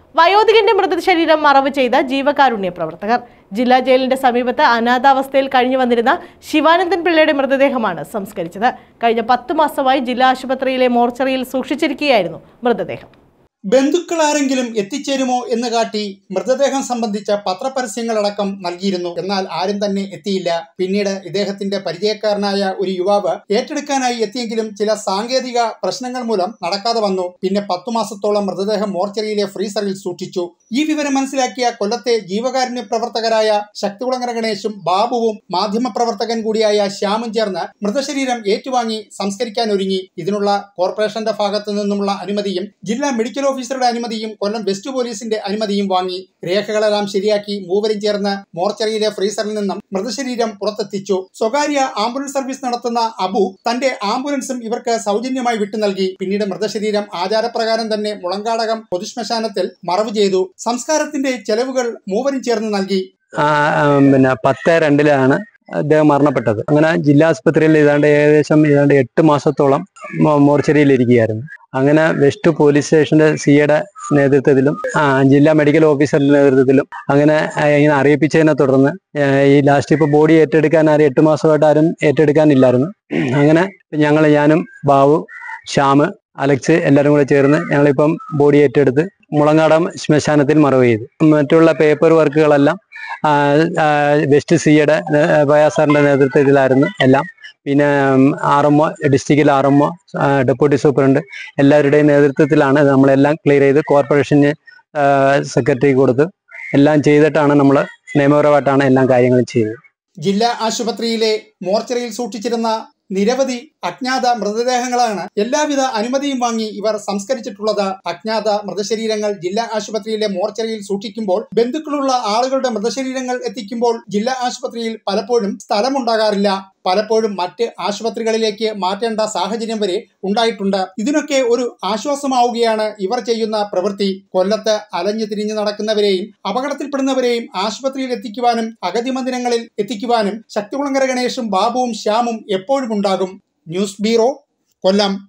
വയോധികന്റെ മൃതശരീരം മറവ് ചെയ്ത ജീവകാരുണ്യ പ്രവർത്തകർ ജില്ലാ ജയിലിന്റെ സമീപത്ത് അനാഥാവസ്ഥയിൽ കഴിഞ്ഞു വന്നിരുന്ന ശിവാനന്ദൻ പിള്ളയുടെ മൃതദേഹമാണ് സംസ്കരിച്ചത് കഴിഞ്ഞ പത്തു മാസമായി ജില്ലാ ആശുപത്രിയിലെ മോർച്ചറിയിൽ സൂക്ഷിച്ചിരിക്കുകയായിരുന്നു മൃതദേഹം ബന്ധുക്കളാരെങ്കിലും എത്തിച്ചേരുമോ എന്ന് കാട്ടി മൃതദേഹം സംബന്ധിച്ച പത്രപരസ്യങ്ങളടക്കം നൽകിയിരുന്നു എന്നാൽ ആരും തന്നെ എത്തിയില്ല പിന്നീട് ഇദ്ദേഹത്തിന്റെ പരിചയക്കാരനായ ഒരു യുവാവ് ഏറ്റെടുക്കാനായി എത്തിയെങ്കിലും ചില സാങ്കേതിക പ്രശ്നങ്ങൾ മൂലം നടക്കാതെ വന്നു പിന്നെ പത്തു മാസത്തോളം മൃതദേഹം മോർച്ചറിയിലെ ഫ്രീസറിൽ സൂക്ഷിച്ചു ഈ വിവരം മനസ്സിലാക്കിയ കൊല്ലത്തെ ജീവകാരുണ്യ പ്രവർത്തകരായ ശക്തികുളങ്ങര ഗണേശും ബാബുവും മാധ്യമപ്രവർത്തകൻ കൂടിയായ ശ്യാമും ചേർന്ന് മൃതശരീരം ഏറ്റുവാങ്ങി സംസ്കരിക്കാൻ ഒരുങ്ങി ഇതിനുള്ള കോർപ്പറേഷന്റെ ഭാഗത്തു നിന്നുമുള്ള അനുമതിയും ജില്ലാ മെഡിക്കൽ ഓഫീസറുടെ അനുമതിയും കൊല്ലം വെസ്റ്റ് പോലീസിന്റെ അനുമതിയും വാങ്ങി രേഖകളെല്ലാം ശരിയാക്കി മൂവരും ചേർന്ന് മോർച്ചറിയിലെ ഫ്രീസറിൽ നിന്നും മൃതശരീരം പുറത്തെത്തിച്ചു സ്വകാര്യ ആംബുലൻസ് സർവീസ് നടത്തുന്ന അബു തന്റെ ആംബുലൻസും ഇവർക്ക് സൗജന്യമായി വിട്ടു നൽകി പിന്നീട് മൃതശരീരം ആചാരപ്രകാരം തന്നെ മുളങ്കാടകം പൊതുശ്മശാനത്തിൽ മറവ് ചെയ്തു സംസ്കാരത്തിന്റെ ചെലവുകൾ മൂവരും ചേർന്ന് നൽകി ആ, ആ, പിന്നെ പത്ത് രണ്ടിലാണ് അദ്ദേഹം മരണപ്പെട്ടത് അങ്ങനെ ജില്ലാ ആസ്പത്രിയിൽ ഏതാണ്ട് ഏകദേശം ഏതാണ്ട് എട്ട് മാസത്തോളം മോ- മോർച്ചറിയിൽ ഇരിക്കുകയായിരുന്നു അങ്ങനെ വെസ്റ്റ് പോലീസ് സ്റ്റേഷന്റെ സിയുടെ നേതൃത്വത്തിലും ആ, ജില്ലാ മെഡിക്കൽ ഓഫീസറുടെ നേതൃത്വത്തിലും അങ്ങനെ ആ, ഇങ്ങനെ അറിയിപ്പിച്ചതിനെ തുടർന്ന് ആ, ഈ ലാസ്റ്റ് ഇപ്പൊ ബോഡി ഏറ്റെടുക്കാൻ ആരും എട്ട് മാസമായിട്ട് ആരും ഏറ്റെടുക്കാനില്ലായിരുന്നു അങ്ങനെ ഞങ്ങൾ ഞാനും ബാബു ശ്യാമ് അലക്സ് എല്ലാവരും കൂടെ ചേർന്ന് ഞങ്ങളിപ്പം ബോഡി ഏറ്റെടുത്ത് മുളങ്ങാടം ശ്മശാനത്തിൽ മറവ് ചെയ്തു മറ്റുള്ള പേപ്പർ വർക്കുകളെല്ലാം ആ, ആ, വെസ്റ്റ് സിയുടെ ബയാസാറിന്റെ നേതൃത്വത്തിലായിരുന്നു എല്ലാം പിന്നെ ആർ എം ഒ ഡിസ്ട്രിക്റ്റിൽ R M O deputy superintendent എല്ലാവരുടെയും നേതൃത്വത്തിലാണ് നമ്മളെല്ലാം ക്ലിയർ ചെയ്ത് കോർപ്പറേഷന് സെക്രട്ടറി കൊടുത്ത് എല്ലാം ചെയ്തിട്ടാണ് നമ്മൾ നിയമപരമായിട്ടാണ് എല്ലാം കാര്യങ്ങളും ചെയ്തത് ജില്ലാ ആശുപത്രിയിലെ മോർച്ചറിയിൽ സൂക്ഷിച്ചിരുന്ന നിരവധി അജ്ഞാത മൃതദേഹങ്ങളാണ് എല്ലാവിധ അനുമതിയും വാങ്ങി ഇവർ സംസ്കരിച്ചിട്ടുള്ളത് അജ്ഞാത മൃതശരീരങ്ങൾ ജില്ലാ ആശുപത്രിയിലെ മോർച്ചറിയിൽ സൂക്ഷിക്കുമ്പോൾ ബന്ധുക്കളുള്ള ആളുകളുടെ മൃതശരീരങ്ങൾ എത്തിക്കുമ്പോൾ ജില്ലാ ആശുപത്രിയിൽ പലപ്പോഴും സ്ഥലമുണ്ടാകാറില്ല പലപ്പോഴും മറ്റ് ആശുപത്രികളിലേക്ക് മാറ്റേണ്ട സാഹചര്യം വരെ ഉണ്ടായിട്ടുണ്ട് ഇതിനൊക്കെ ഒരു ആശ്വാസമാവുകയാണ് ഇവർ ചെയ്യുന്ന പ്രവൃത്തി കൊല്ലത്ത് അലഞ്ഞു തിരിഞ്ഞു നടക്കുന്നവരെയും അപകടത്തിൽപ്പെടുന്നവരെയും ആശുപത്രിയിൽ എത്തിക്കുവാനും അഗതി മന്ദിരങ്ങളിൽ എത്തിക്കുവാനും ശക്തികുളങ്ങര ഗണേഷും ബാബുവും ശ്യാമും എപ്പോഴും ഉണ്ടാകും ന്യൂസ് ബ്യൂറോ കൊല്ലം